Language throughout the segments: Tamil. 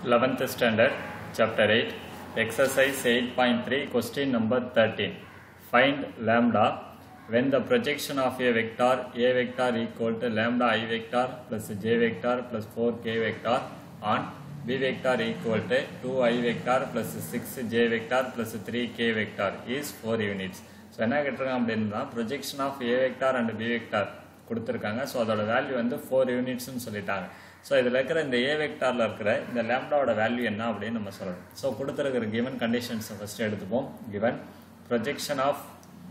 11th standard chapter 8 exercise 8.3 question number 13 find lambda when the projection of a vector a vector equal to lambda i vector plus j vector plus 4k vector on b vector equal to 2i vector plus 6j vector plus 3k vector is 4 units so என்ன கேட்டிருக்காங்க அப்படின்னா projection of A vector and B vector கொடுத்துருக்காங்க ஸோ அதோட வேல்யூ வந்து ஃபோர் யூனிட்ஸ்னு சொல்லிட்டாங்க ஸோ இதில் இருக்கிற இந்த ஏ வெக்டாரில் இருக்கிற இந்த லேம்டாவோட வேல்யூ என்ன அப்படின்னு நம்ம சொல்லணும் ஸோ கொடுத்துருக்கிற கிவன் கண்டிஷன்ஸை ஃபஸ்ட்டு எடுத்துப்போம் given projection of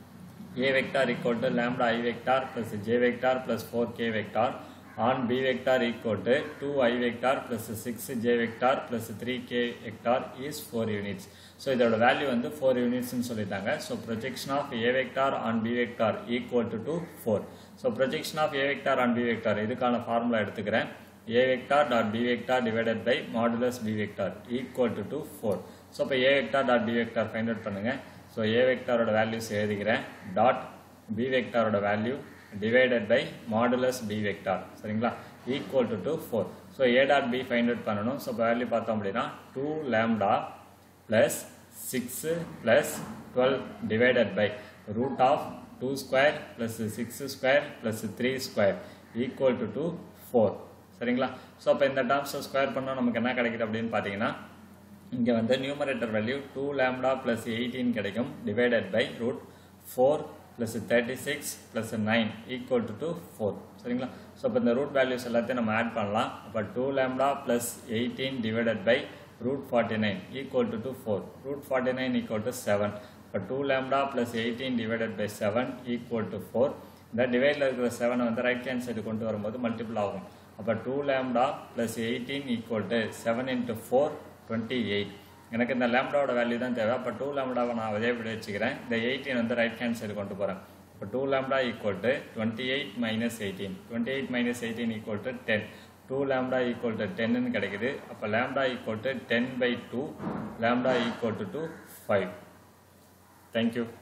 a vector equal to lambda i vector plus j vector plus 4k vector on b vector equal to 2i vector plus 6j vector plus 3k vector is 4 units so இதோட வேல்யூ வந்து ஃபோர் யூனிட்ஸ்னு சொல்லிட்டாங்க so projection of A vector on B vector equal to to four so projection of A vector on B vector இதுக்கான ஃபார்முலா எடுத்துக்கிறேன் A vector dot B vector divided by modulus B vector equal to to four so இப்போ A vector dot B vector find out பண்ணுங்கள் ஸோ ஏ வெக்டாரோட வேல்யூஸ் எழுதிக்கிறேன் டாட் பி வெக்டாரோட value divided by modulus B vector சரிங்களா equal to to four so A dot B find out பண்ணணும் ஸோ இப்போ வேல்யூ பார்த்தோம் அப்படின்னா two lambda plus six plus twelve divided by root of two square plus six square plus three square equal to to four சரிங்களா ஸோ அப்போ இந்த டேர்ம்ஸை ஸ்கொயர் பண்ணால் நமக்கு என்ன கிடைக்குது அப்படின்னு பார்த்தீங்கன்னா இங்கே வந்து numerator value two lambda plus eighteen கிடைக்கும் divided by root four plus thirty six plus nine equal to to four சரிங்களா ஸோ இப்போ இந்த ரூட் வேல்யூஸ் எல்லாத்தையும் நம்ம ஆட் பண்ணலாம் அப்போ two lambda plus eighteen divided by root forty nine equal to to four root forty nine equal to seven இப்போ two lambda plus eighteen divided by seven equal to four இந்த டிவைடில் இருக்கிற செவனை வந்து ரைட் ஹேண்ட் சைடு கொண்டு வரும்போது மல்டிபிள் ஆகும் அப்போ two lambda plus eighteen equal to seven into four twenty eight எனக்கு இந்த லேம்டாவோட வேல்யூ தான் தேவை அப்போ டூ லேம்டாவை நான் அதே இப்படி வச்சுக்கிறேன் இந்த எயிட்டீன் வந்து ரைட் ஹேண்ட் சைடு கொண்டு போகிறேன் இப்போ two lambda equal to twenty eight minus eighteen twenty eight minus eighteen equal to ten two lambda equal to டென்னு கிடைக்குது அப்போ lambda equal to ten by two lambda equal to to five thank you